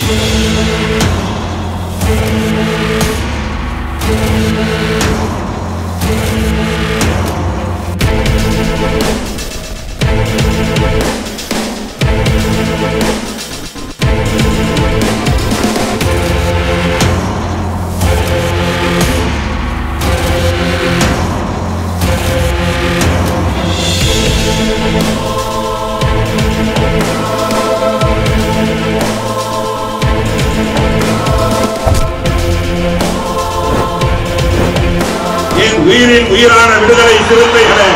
என் உயிரின் உயிரான விடுதலை சிறுத்தைகளே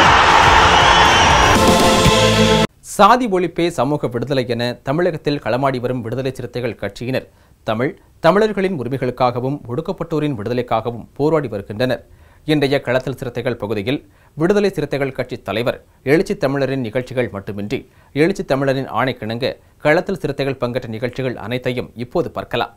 சாதி ஒழிப்பே சமூக விடுதலை என தமிழகத்தில் களமாடி வரும் விடுதலை சிறுத்தைகள் கட்சியினர் தமிழ் தமிழர்களின் உரிமைகளுக்காகவும் ஒடுக்கப்பட்டோரின் விடுதலைக்காகவும் போராடி வருகின்றனர் இன்றைய களத்தில் சிறுத்தைகள் பகுதியில் விடுதலை சிறுத்தைகள் கட்சி தலைவர் எழுச்சி தமிழரின் நிகழ்ச்சிகள் மட்டுமின்றி எழுச்சி தமிழரின் ஆணைக்கிணங்க களத்தில் சிறுத்தைகள் பங்கேற்ற நிகழ்ச்சிகள் அனைத்தையும் இப்போது பார்க்கலாம்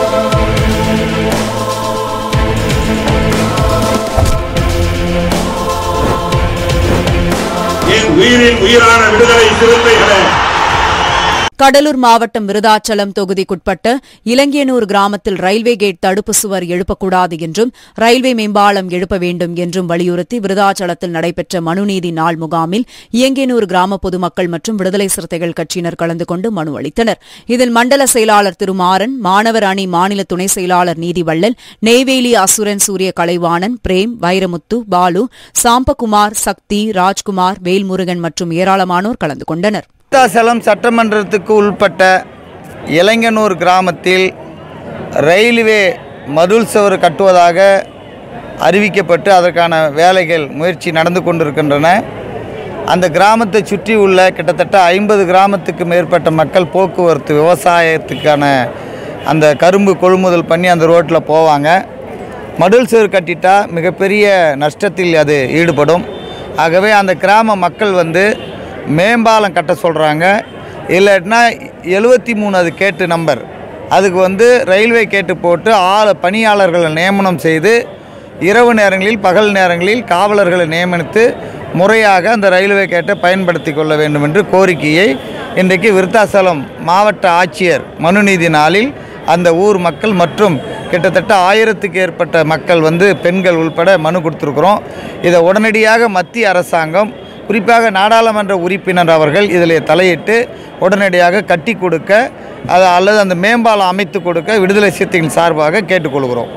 என் உயிரின் உயிரான விடுதலை சிறுத்தைகளே கடலூர் மாவட்டம் விருதாச்சலம் தொகுதிக்குட்பட்ட இலங்கியனூர் கிராமத்தில் ரயில்வே கேட் தடுப்பு சுவர் எழுப்பக்கூடாது என்றும் ரயில்வே மேம்பாலம் எழுப்ப வேண்டும் என்றும் வலியுறுத்தி விருதாச்சலத்தில் நடைபெற்ற மனுநீதி நாள் முகாமில் இயங்கியனூர் கிராம பொதுமக்கள் மற்றும் விடுதலை சிறுத்தைகள் கட்சியினர் கலந்து கொண்டு மனு அளித்தனர் இதில் மண்டல செயலாளர் திருமாறன் மாணவர் அணி மாநில துணை செயலாளர் நீதிவள்ளல் நெய்வேலி அசுரன் சூரிய கலைவாணன் பிரேம் வைரமுத்து பாலு சாம்பகுமார் சக்தி ராஜ்குமார் வேல்முருகன் மற்றும் ஏராளமானோர் கலந்து கொண்டனர் விருத்தாசலம் சட்டமன்றத்துக்கு உள்பட்ட இளைஞனூர் கிராமத்தில் ரயில்வே மதுள் சுவர் கட்டுவதாக அறிவிக்கப்பட்டு அதற்கான வேலைகள் முயற்சி நடந்து கொண்டிருக்கின்றன அந்த கிராமத்தை சுற்றி உள்ள கிட்டத்தட்ட ஐம்பது கிராமத்துக்கு மேற்பட்ட மக்கள் போக்குவரத்து விவசாயத்துக்கான அந்த கரும்பு கொள்முதல் பண்ணி அந்த ரோட்டில் போவாங்க மடுல் சுவர் கட்டிட்டா மிகப்பெரிய நஷ்டத்தில் அது ஈடுபடும் ஆகவே அந்த கிராம மக்கள் வந்து மேம்பாலம் கட்ட சொல்கிறாங்க இல்லாட்டினா எழுபத்தி மூணு அது கேட்டு நம்பர் அதுக்கு வந்து ரயில்வே கேட்டு போட்டு ஆள் பணியாளர்களை நியமனம் செய்து இரவு நேரங்களில் பகல் நேரங்களில் காவலர்களை நியமித்து முறையாக அந்த ரயில்வே கேட்டை பயன்படுத்தி கொள்ள வேண்டும் என்று கோரிக்கையை இன்றைக்கு விருத்தாசலம் மாவட்ட ஆட்சியர் மனுநீதி நாளில் அந்த ஊர் மக்கள் மற்றும் கிட்டத்தட்ட ஆயிரத்துக்கு ஏற்பட்ட மக்கள் வந்து பெண்கள் உள்பட மனு கொடுத்துருக்குறோம் இதை உடனடியாக மத்திய அரசாங்கம் குறிப்பாக நாடாளுமன்ற உறுப்பினர் அவர்கள் இதில் தலையிட்டு உடனடியாக கட்டி கொடுக்க அது அல்லது அந்த மேம்பாலம் அமைத்து கொடுக்க விடுதலை சிறுத்தைகள் சார்பாக கேட்டுக்கொள்கிறோம்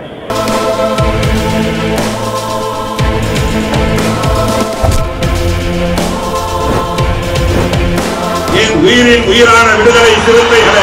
என் உயிரின் உயிரான விடுதலை சிறுத்தைகளே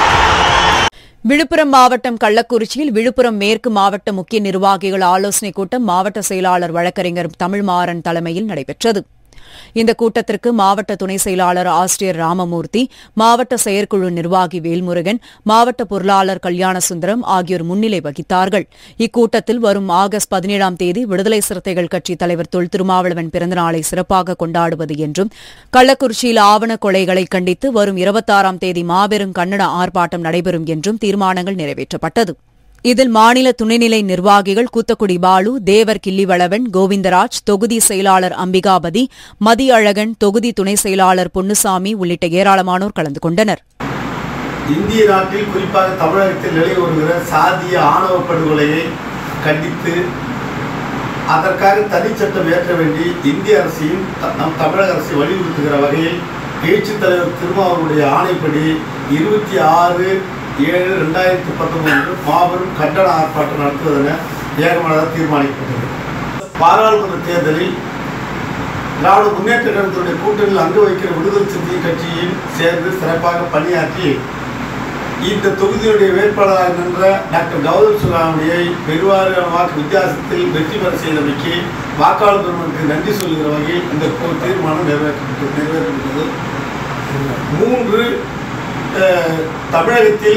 விழுப்புரம் மாவட்டம் கள்ளக்குறிச்சியில் விழுப்புரம் மேற்கு மாவட்ட முக்கிய நிர்வாகிகள் ஆலோசனைக் கூட்டம் மாவட்ட செயலாளர் வழக்கறிஞர் தமிழ்மாறன் தலைமையில் நடைபெற்றது இந்த கூட்டத்திற்கு மாவட்ட துணை செயலாளர் ஆசிரியர் ராமமூர்த்தி மாவட்ட செயற்குழு நிர்வாகி வேல்முருகன் மாவட்ட பொருளாளர் கல்யாணசுந்தரம் ஆகியோர் முன்னிலை வகித்தார்கள் இக்கூட்டத்தில் வரும் ஆகஸ்ட் பதினேழாம் தேதி விடுதலை சிறுத்தைகள் கட்சி தலைவர் தொல் திருமாவளவன் பிறந்தநாளை சிறப்பாக கொண்டாடுவது என்றும் கள்ளக்குறிச்சியில் ஆவண கொலைகளை கண்டித்து வரும் இருபத்தாறாம் தேதி மாபெரும் கன்னட ஆர்ப்பாட்டம் நடைபெறும் என்றும் தீர்மானங்கள் நிறைவேற்றப்பட்டது இதில் மாநில துணைநிலை நிர்வாகிகள் கூத்தக்குடி பாலு தேவர் கிள்ளிவளவன் கோவிந்தராஜ் தொகுதி செயலாளர் அம்பிகாபதி மதியழகன் தொகுதி துணை செயலாளர் பொன்னுசாமி உள்ளிட்ட ஏராளமானோர் கலந்து கொண்டனர் இந்திய நாட்டில் குறிப்பாக தமிழகத்தில் நிலை வருகிற சாதிய ஆணவ படுகொலையை கண்டித்து அதற்காக தனிச்சட்டம் ஏற்ற வேண்டி இந்திய அரசையும் த- நம் தமிழக அரசை வலியுறுத்துகிற வகையில் எழுச்சித் தலைவர் திருமாவருடைய ஆணைப்படி இருபத்தி ஆறு ஏழு ரெண்டாயிரத்தி பத்தொன்பது மாபெரும் கண்டன ஆர்ப்பாட்டம் நடத்துவதென ஏகமனதாக தீர்மானிக்கப்பட்டது பாராளுமன்ற தேர்தலில் திராவிட முன்னேற்ற கழகத்துடைய கூட்டணியில் அங்கு வைக்கிற விடுதலை சிறுத்தை கட்சியில் சேர்ந்து சிறப்பாக பணியாற்றி இந்த தொகுதியுடைய வேட்பாளராக நின்ற டாக்டர் கௌதம் சுகாமணியை பெருவாரியான வாக்கு வித்தியாசத்தில் வெற்றி பெற செய்தமைக்கு வாக்காளர் பெருமனுக்கு நன்றி சொல்கிற வகையில் இந்த கோ- தீர்மானம் நிறைவேற்றப்பட்டது நிறைவேற்றப்பட்டது மூன்று அஹ், தமிழகத்தில்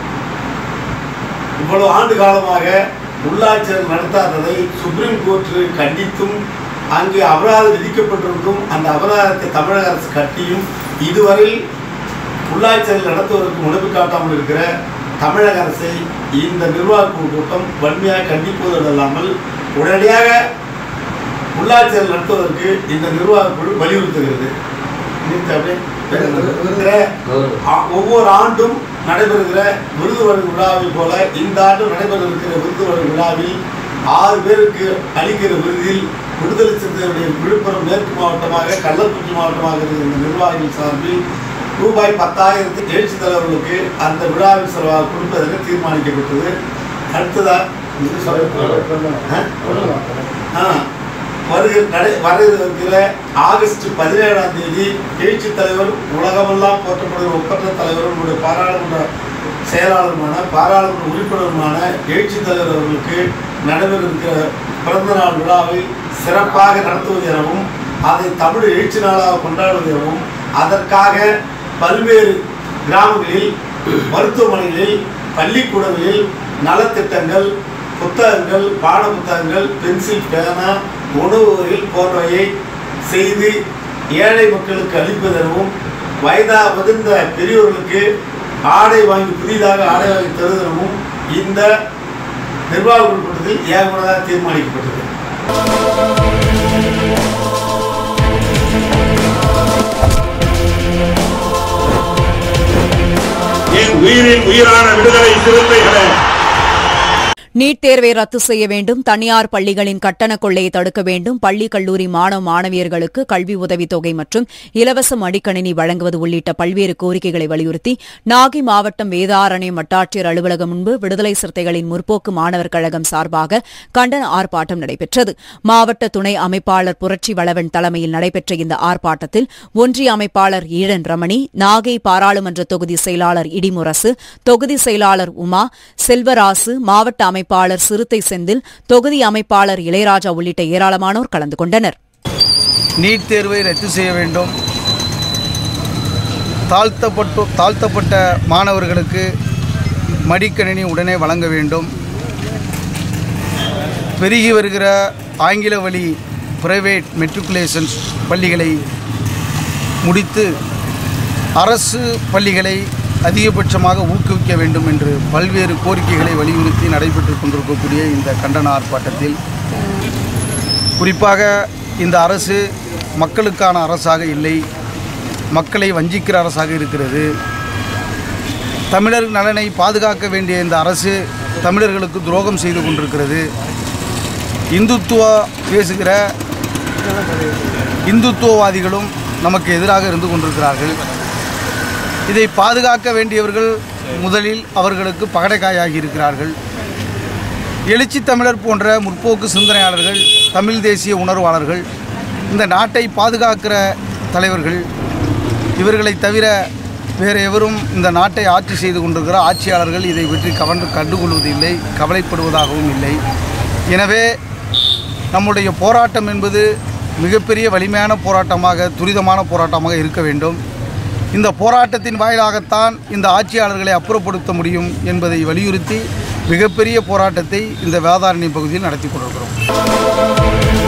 இவ்வளவு ஆண்டு காலமாக உள்ளாட்சியர் நடத்தாததை சுப்ரீம் கோர்ட் கண்டித்தும் அங்கு அபராதம் விதிக்கப்பட்டிருந்தும் அந்த அபராதத்தை தமிழக அரசு கட்டியும் இதுவரை உள்ளாட்சியர் நடத்துவதற்கு முனைப்பு காட்டாமல் இருக்கிற தமிழக அரசை இந்த நிர்வாக குழு கூட்டம் வன்மையாக கண்டிப்பதோடு அல்லாமல் உடனடியாக உள்ளாட்சியர் நடத்துவதற்கு இந்த நிர்வாக குழு வலியுறுத்துகிறது நிறுத்து அப்படியே. இருக்கிற ஆ- ஒவ்வொரு ஆண்டும் நடைபெறுகிற விருது வழங்கும் விழாவில் போல இந்த ஆண்டு நடைபெற இருக்கிற விருது வழங்கும் விழாவில் ஆறு பேருக்கு அளிக்கிற விருதில் விடுதலை சிறுத்தைகளுடைய விழுப்புரம் மேற்கு மாவட்டமாக கள்ளக்குறிச்சி மாவட்டமாக இருக்கிற இந்த நிர்வாகிகள் சார்பில் ரூபாய் பத்தாயிரத்து எழுச்சி தலைவர்களுக்கு அந்த விழாவில் செலவாக கொடுப்பதற்கு தீர்மானிக்கப்பட்டது அடுத்ததா இது சொல்ல- ஆ? ஆ. வருகிற நடை வர இருக்கிற ஆகஸ்ட் பதினேழாம் தேதி எழுச்சி தலைவர் உலகமெல்லாம் போற்றப்படுகிற ஒப்பற்ற தலைவர் நம்முடைய பாராளுமன்ற செயலாளருமான பாராளுமன்ற உறுப்பினருமான எழுச்சி தலைவர் அவர்களுக்கு நடைபெற இருக்கிற பிறந்த நாள் விழாவை சிறப்பாக நடத்துவது எனவும் அதை தமிழ் எழுச்சி நாளாக கொண்டாடுவது எனவும் அதற்காக பல்வேறு கிராமங்களில் மருத்துவமனைகளில் பள்ளிக்கூடங்களில் நலத்திட்டங்கள் புத்தகங்கள் பாட புத்தகங்கள் பென்சில் பேனா உணவு வகைகள் போன்றவையை செய்து ஏழை மக்களுக்கு அளிப்பதெனவும் வயதா முதிர்ந்த பெரியோர்களுக்கு ஆடை வாங்கி புதிதாக ஆடை வாங்கி தருவதெனவும் இந்த நிர்வாக கூட்டத்தில் ஏகமனதாக தீர்மானிக்கப்பட்டது என் உயிரின் உயிரான விடுதலை சிறுத்தைகளே நீட் தேர்வை ரத்து செய்ய வேண்டும் தனியார் பள்ளிகளின் கட்டண கொள்ளையை தடுக்க வேண்டும் பள்ளி கல்லூரி மாணவ மாணவியர்களுக்கு கல்வி உதவித்தொகை மற்றும் இலவச மடிக்கணினி வழங்குவது உள்ளிட்ட பல்வேறு கோரிக்கைகளை வலியுறுத்தி நாகை மாவட்டம் வேதாரண்யம் வட்டாட்சியர் அலுவலகம் முன்பு விடுதலை சிறுத்தைகளின் முற்போக்கு மாணவர் கழகம் சார்பாக கண்டன ஆர்ப்பாட்டம் நடைபெற்றது மாவட்ட துணை அமைப்பாளர் புரட்சி வளவன் தலைமையில் நடைபெற்ற இந்த ஆர்ப்பாட்டத்தில் ஒன்றிய அமைப்பாளர் ஈழன் ரமணி நாகை பாராளுமன்ற தொகுதி செயலாளர் இடிமுரசு தொகுதி செயலாளர் உமா செல்வராசு மாவட்ட அமைப்பாளர் சிறுத்தை செந்தில் தொகுதி அமைப்பாளர் இளையராஜா உள்ளிட்ட ஏராளமானோர் கலந்து கொண்டனர் நீட் தேர்வை ரத்து செய்ய வேண்டும் தாழ்த்தப்பட்டு தாழ்த்தப்பட்ட மாணவர்களுக்கு மடிக்கணினி உடனே வழங்க வேண்டும் பெருகி வருகிற ஆங்கில வழி பிரைவேட் மெட்ரிகுலேஷன்ஸ் பள்ளிகளை முடித்து அரசு பள்ளிகளை அதிகபட்சமாக ஊக்குவிக்க வேண்டும் என்று பல்வேறு கோரிக்கைகளை வலியுறுத்தி நடைபெற்று கொண்டிருக்கக்கூடிய இந்த கண்டன ஆர்ப்பாட்டத்தில் குறிப்பாக இந்த அரசு மக்களுக்கான அரசாக இல்லை மக்களை வஞ்சிக்கிற அரசாக இருக்கிறது தமிழர் நலனை பாதுகாக்க வேண்டிய இந்த அரசு தமிழர்களுக்கு துரோகம் செய்து கொண்டிருக்கிறது இந்துத்துவ பேசுகிற இந்துத்துவவாதிகளும் நமக்கு எதிராக இருந்து கொண்டிருக்கிறார்கள் இதை பாதுகாக்க வேண்டியவர்கள் முதலில் அவர்களுக்கு பகடைக்காயாகி இருக்கிறார்கள் எழுச்சி தமிழர் போன்ற முற்போக்கு சிந்தனையாளர்கள் தமிழ் தேசிய உணர்வாளர்கள் இந்த நாட்டை பாதுகாக்கிற தலைவர்கள் இவர்களை தவிர வேறு எவரும் இந்த நாட்டை ஆட்சி செய்து கொண்டிருக்கிற ஆட்சியாளர்கள் இதை பற்றி கவர்ந்து கண்டுகொள்வதில்லை கவலைப்படுவதாகவும் இல்லை எனவே நம்முடைய போராட்டம் என்பது மிகப்பெரிய வலிமையான போராட்டமாக துரிதமான போராட்டமாக இருக்க வேண்டும் இந்த போராட்டத்தின் வாயிலாகத்தான் இந்த ஆட்சியாளர்களை அப்புறப்படுத்த முடியும் என்பதை வலியுறுத்தி மிகப்பெரிய போராட்டத்தை இந்த வேதாரண்ய பகுதியில் நடத்தி கொண்டிருக்கிறோம்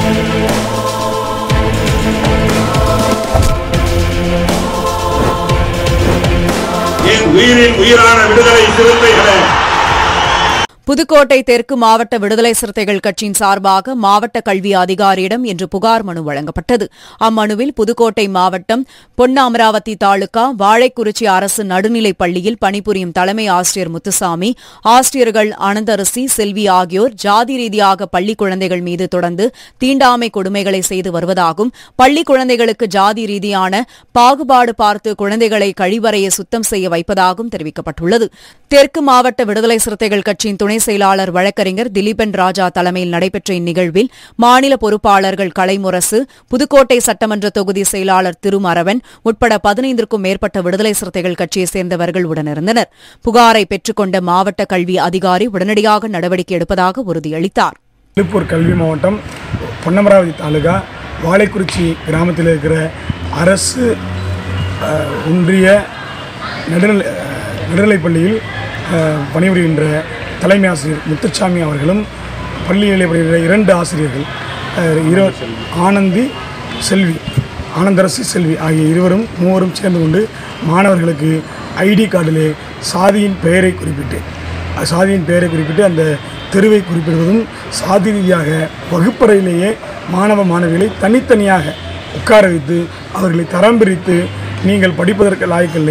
என் உயிரின் உயிரான விடுதலை சிறுத்தைகளே புதுக்கோட்டை தெற்கு மாவட்ட விடுதலை சிறுத்தைகள் கட்சியின் சார்பாக மாவட்ட கல்வி அதிகாரியிடம் இன்று புகார் மனு வழங்கப்பட்டது அம்மனுவில் புதுக்கோட்டை மாவட்டம் பொன்னாமராவதி தாலுகா வாழைக்குறிச்சி அரசு நடுநிலைப் பள்ளியில் பணிபுரியும் தலைமை ஆசிரியர் முத்துசாமி ஆசிரியர்கள் அனந்தரசி செல்வி ஆகியோர் ஜாதி ரீதியாக பள்ளி குழந்தைகள் மீது தொடர்ந்து தீண்டாமை கொடுமைகளை செய்து வருவதாகவும் பள்ளி குழந்தைகளுக்கு ஜாதி ரீதியான பாகுபாடு பார்த்து குழந்தைகளை கழிவறையை சுத்தம் செய்ய வைப்பதாகவும் தெரிவிக்கப்பட்டுள்ளது தெற்கு மாவட்ட விடுதலை சிறுத்தைகள் கட்சியின் துணை செயலாளர் வழக்கறிஞர் திலீபன் ராஜா தலைமையில் நடைபெற்ற இந்நிகழ்வில் மாநில பொறுப்பாளர்கள் கலைமுரசு புதுக்கோட்டை சட்டமன்ற தொகுதி செயலாளர் திருமரவன் உட்பட பதினைந்திற்கும் மேற்பட்ட விடுதலை சிறுத்தைகள் கட்சியைச் சேர்ந்தவர்கள் உடனிருந்தனர் புகாரை பெற்றுக்கொண்ட மாவட்ட கல்வி அதிகாரி உடனடியாக நடவடிக்கை எடுப்பதாக உறுதியளித்தார் திருப்பூர் கல்வி மாவட்டம் பொன்னமராவதி தாலுகா வாழைக்குறிச்சி கிராமத்தில் இருக்கிற அரசு அஹ், ஒன்றிய நடுநிலை நடுநிலைப் பள்ளியில் அஹ், பணிபுரிகின்ற தலைமை ஆசிரியர் முத்துச்சாமி அவர்களும் பள்ளியில் பணிபுரிகிற இரண்டு ஆசிரியர்கள் அஹ், இரு ஆனந்தி செல்வி ஆனந்தரசி செல்வி ஆகிய இருவரும் மூவரும் சேர்ந்து கொண்டு மாணவர்களுக்கு ஐடி கார்டிலே சாதியின் பெயரை குறிப்பிட்டு சாதியின் பெயரை குறிப்பிட்டு அந்த தெருவை குறிப்பிடுவதும் சாதி ரீதியாக வகுப்பறையிலேயே மாணவ மாணவிகளை தனித்தனியாக உட்கார வைத்து அவர்களை தரம் பிரித்து நீங்கள் படிப்பதற்கு லாய்க்கில்லை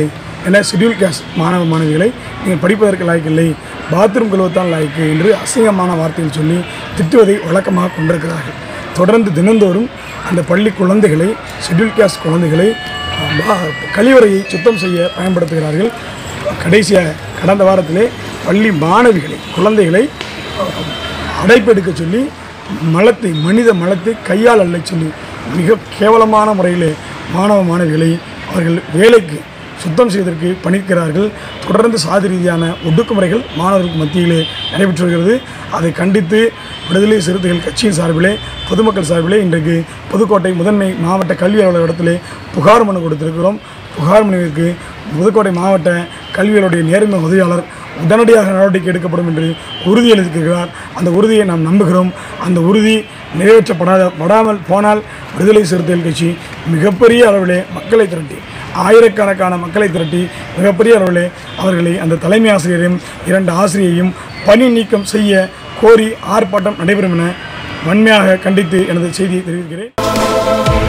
என ஷெட்யூல் கேஸ்ட் மாணவ மாணவிகளை நீங்கள் படிப்பதற்கு லாய்க்கில்லை பாத்ரூம் கழுவத்தான் லாய்க்கு என்று அசிங்கமான வார்த்தையில் சொல்லி திட்டுவதை வழக்கமாக கொண்டிருக்கிறார்கள் தொடர்ந்து தினந்தோறும் அந்த பள்ளி குழந்தைகளை ஷெட்யூல் கேஸ்ட் குழந்தைகளை அஹ், பா- கழிவறையை சுத்தம் செய்ய பயன்படுத்துகிறார்கள் கடைசியாக கடந்த வாரத்திலே பள்ளி மாணவிகளை குழந்தைகளை அடைப்பெடுக்க சொல்லி மலத்தை மனித மலத்தை கையால் அள்ள சொல்லி மிக கேவலமான முறையில் மாணவ மாணவிகளை அவர்கள் வேலைக்கு சுத்தம் செய்வதற்கு பணிக்கிறார்கள் தொடர்ந்து சாதி ரீதியான ஒடுக்குமுறைகள் மாணவர்களுக்கு மத்தியிலே நடைபெற்று வருகிறது அதை கண்டித்து விடுதலை சிறுத்தைகள் கட்சியின் சார்பிலே பொதுமக்கள் சார்பிலே இன்றைக்கு புதுக்கோட்டை முதன்மை மாவட்ட கல்வி அலுவலர் இடத்திலே புகார் மனு கொடுத்திருக்கிறோம் புகார் மனுவிற்கு புதுக்கோட்டை மாவட்ட கல்வியலுடைய நேர்மை உதவியாளர் உடனடியாக நடவடிக்கை எடுக்கப்படும் என்று உறுதியளித்திருக்கிறார் அந்த உறுதியை நாம் நம்புகிறோம் அந்த உறுதி நிறைவேற்றப்படாத படாமல் போனால் விடுதலை சிறுத்தைகள் கட்சி மிகப்பெரிய அளவிலே மக்களை திரட்டி ஆயிரக்கணக்கான மக்களை திரட்டி மிகப்பெரிய அளவிலே அவர்களை அந்த தலைமை ஆசிரியரையும் இரண்டு ஆசிரியையும் பணி நீக்கம் செய்ய கோரி ஆர்ப்பாட்டம் நடைபெறும் என வன்மையாக கண்டித்து எனது செய்தியை தெரிவிக்கிறேன்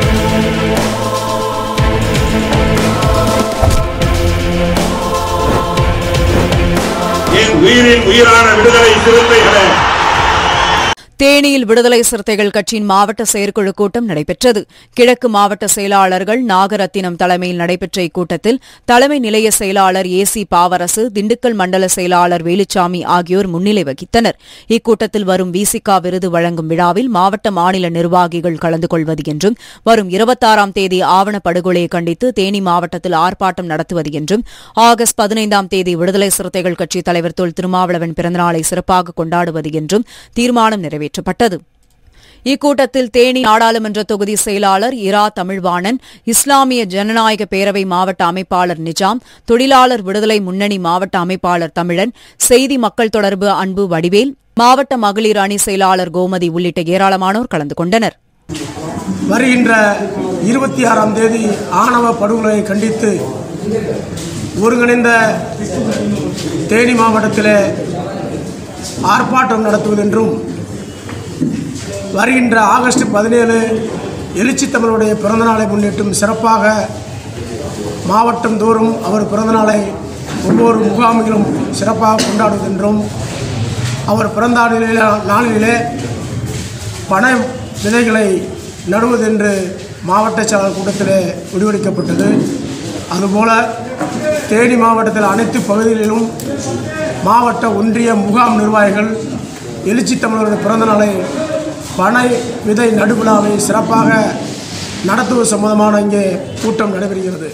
என் உயிரின் உயிரான விடுதலை சிறுத்தைகளே தேனியில் விடுதலை சிறுத்தைகள் கட்சியின் மாவட்ட செயற்குழு கூட்டம் நடைபெற்றது கிழக்கு மாவட்ட செயலாளர்கள் நாகரத்தினம் தலைமையில் நடைபெற்ற இக்கூட்டத்தில் தலைமை நிலைய செயலாளர் ஏ சி பாவரசு திண்டுக்கல் மண்டல செயலாளர் வேலுச்சாமி ஆகியோர் முன்னிலை வகித்தனர் இக்கூட்டத்தில் வரும் விசிகா விருது வழங்கும் விழாவில் மாவட்ட மாநில நிர்வாகிகள் கலந்து கொள்வது என்றும் வரும் இருபத்தாறாம் தேதி ஆவண படுகொலையை கண்டித்து தேனி மாவட்டத்தில் ஆர்ப்பாட்டம் நடத்துவது என்றும் ஆகஸ்ட் பதினைந்தாம் தேதி விடுதலை சிறுத்தைகள் கட்சி தலைவர் தொல் திருமாவளவன் பிறந்தநாளை சிறப்பாக கொண்டாடுவது என்றும் தீர்மானம் நிறைவேற்றப்பட்டது இக்கூட்டத்தில் தேனி நாடாளுமன்ற தொகுதி செயலாளர் இரா தமிழ்வாணன் இஸ்லாமிய ஜனநாயக பேரவை மாவட்ட அமைப்பாளர் நிஜாம் தொழிலாளர் விடுதலை முன்னணி மாவட்ட அமைப்பாளர் தமிழன் செய்தி மக்கள் தொடர்பு அன்பு வடிவேல் மாவட்ட மகளிர் அணி செயலாளர் கோமதி உள்ளிட்ட ஏராளமானோர் கலந்து கொண்டனர் வருகின்ற இருபத்தி ஆறாம் தேதி ஆணவ படுகொலையை கண்டித்து ஒருங்கிணைந்த தேனி மாவட்டத்தில் ஆர்ப்பாட்டம் நடத்துவதென்றும் வருகின்ற ஆகஸ்ட் பதினேழு எழுச்சி தமிழுடைய பிறந்தநாளை முன்னிட்டும் சிறப்பாக மாவட்டம் தோறும் அவர் பிறந்தநாளை ஒவ்வொரு முகாமிலும் சிறப்பாக கொண்டாடுவதென்றும் அவர் பிறந்த நாளிலே நாளிலே பண விதைகளை நடுவதென்று மாவட்ட செயலாளர் கூட்டத்திலே முடிவெடுக்கப்பட்டது அதுபோல தேனி மாவட்டத்தில் அனைத்து பகுதிகளிலும் மாவட்ட ஒன்றிய முகாம் நிர்வாகிகள் எழுச்சி தமிழருடைய பிறந்த நாளை பனை விதை நடுவிழாவை சிறப்பாக நடத்துவது சம்பந்தமான இங்கே கூட்டம் நடைபெறுகிறது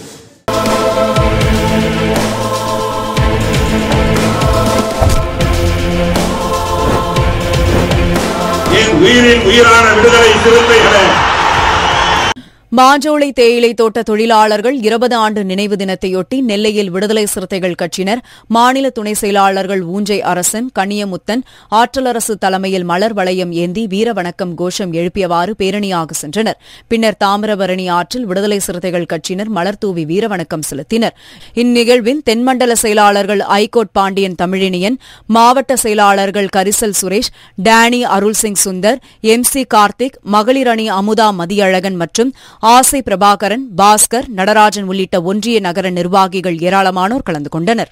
என் உயிரின் உயிரான விடுதலை சிறுத்தைகளே மாஞ்சோலை தேயிலை தோட்ட தொழிலாளர்கள் இருபது ஆண்டு நினைவு தினத்தையொட்டி நெல்லையில் விடுதலை சிறுத்தைகள் கட்சியினர் மாநில துணை செயலாளர்கள் ஊஞ்சை அரசன் கனியமுத்தன் ஆற்றலரசு தலைமையில் மலர் வளையம் ஏந்தி வீரவணக்கம் கோஷம் எழுப்பியவாறு பேரணியாக சென்றனர் பின்னர் தாமிரபரணி ஆற்றில் விடுதலை சிறுத்தைகள் கட்சியினர் மலர் தூவி வீரவணக்கம் செலுத்தினர் இந்நிகழ்வின் தென்மண்டல செயலாளர்கள் ஐகோட் பாண்டியன் தமிழினியன் மாவட்ட செயலாளர்கள் Karisal Suresh Danny Arulsingh Sundar M C Karthik மகளிர் அணி அமுதா மதியழகன் மற்றும் ஆசை பிரபாகரன் பாஸ்கர் நடராஜன் உள்ளிட்ட ஒன்றிய நகர நிர்வாகிகள் ஏராளமானோர் கலந்து கொண்டனர்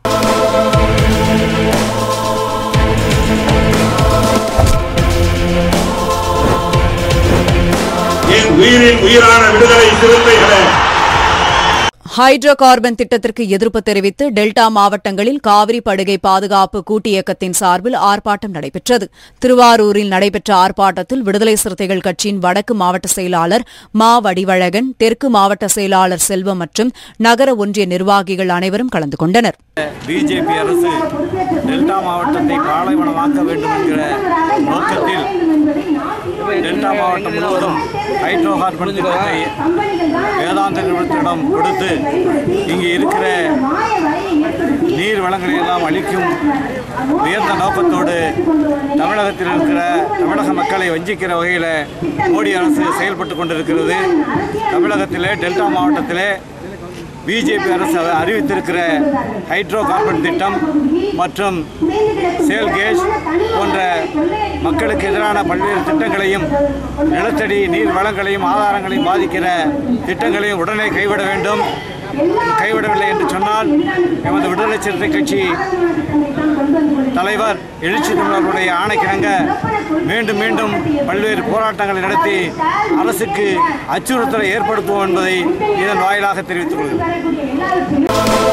என் உயிரின் உயிரான விடுதலை சிறுத்தைகளே ஹைட்ரோ கார்பன் திட்டத்திற்கு எதிர்ப்பு தெரிவித்து டெல்டா மாவட்டங்களில் காவிரி படுகை பாதுகாப்பு கூட்டு இயக்கத்தின் சார்பில் ஆர்ப்பாட்டம் நடைபெற்றது திருவாரூரில் நடைபெற்ற ஆர்ப்பாட்டத்தில் விடுதலை சிறுத்தைகள் கட்சியின் வடக்கு மாவட்ட செயலாளர் மா வடிவழகன் தெற்கு மாவட்ட செயலாளர் செல்வம் மற்றும் நகர ஒன்றிய நிர்வாகிகள் அனைவரும் கலந்து கொண்டனர் பிஜேபி அரசு டெல்டா மாவட்டத்தை பாலைவனமாக்க வேண்டும் என்கிற நோக்கத்தில் டெல்டா மாவட்டம் முழுவதும் ஹைட்ரோ கார்பன் திட்டத்தை வேதாந்த நிறுவனத்திடம் கொடுத்து இங்கே இருக்கிற நீர் வளங்களை எல்லாம் அளிக்கும் உயர்ந்த நோக்கத்தோடு தமிழகத்தில் இருக்கிற தமிழக மக்களை வஞ்சிக்கிற வகையில் மோடி அரசு செயல்பட்டு கொண்டிருக்கிறது தமிழகத்திலே டெல்டா மாவட்டத்திலே பிஜேபி அரசு அறிவித்திருக்கிற ஹைட்ரோ கார்பன் திட்டம் மற்றும் சேல் கேஸ் போன்ற மக்களுக்கு எதிரான பல்வேறு திட்டங்களையும் நிலத்தடி நீர் வளங்களையும் ஆதாரங்களையும் பாதிக்கிற திட்டங்களையும் உடனே கைவிட வேண்டும் கைவிடவில்லை என்று சொன்னால் எமது விடுதலை சிறுத்தை கட்சி தலைவர் எழுச்சி தமிழர்களுடைய ஆணைக்கிணங்க மீண்டும் மீண்டும் பல்வேறு போராட்டங்களை நடத்தி அரசுக்கு அச்சுறுத்தலை ஏற்படுத்துவோம் என்பதை இதன் வாயிலாக தெரிவித்துக் கொள்கிறேன்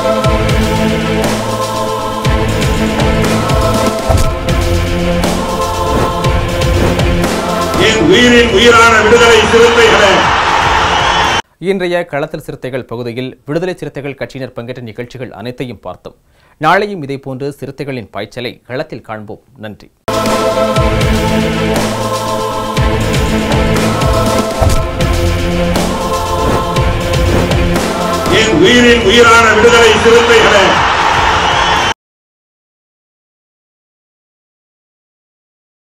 என் உயிரின் உயிரான விடுதலை சிறுத்தைகளே இன்றைய களத்தில் சிறுத்தைகள் பகுதியில் விடுதலை சிறுத்தைகள் கட்சியினர் பங்கேற்ற நிகழ்ச்சிகள் அனைத்தையும் பார்த்தோம் நாளையும் இதேபோன்று சிறுத்தைகளின் பாய்ச்சலை களத்தில் காண்போம் நன்றி என் உயிரின் உயிரான விடுதலை சிறுத்தைகளே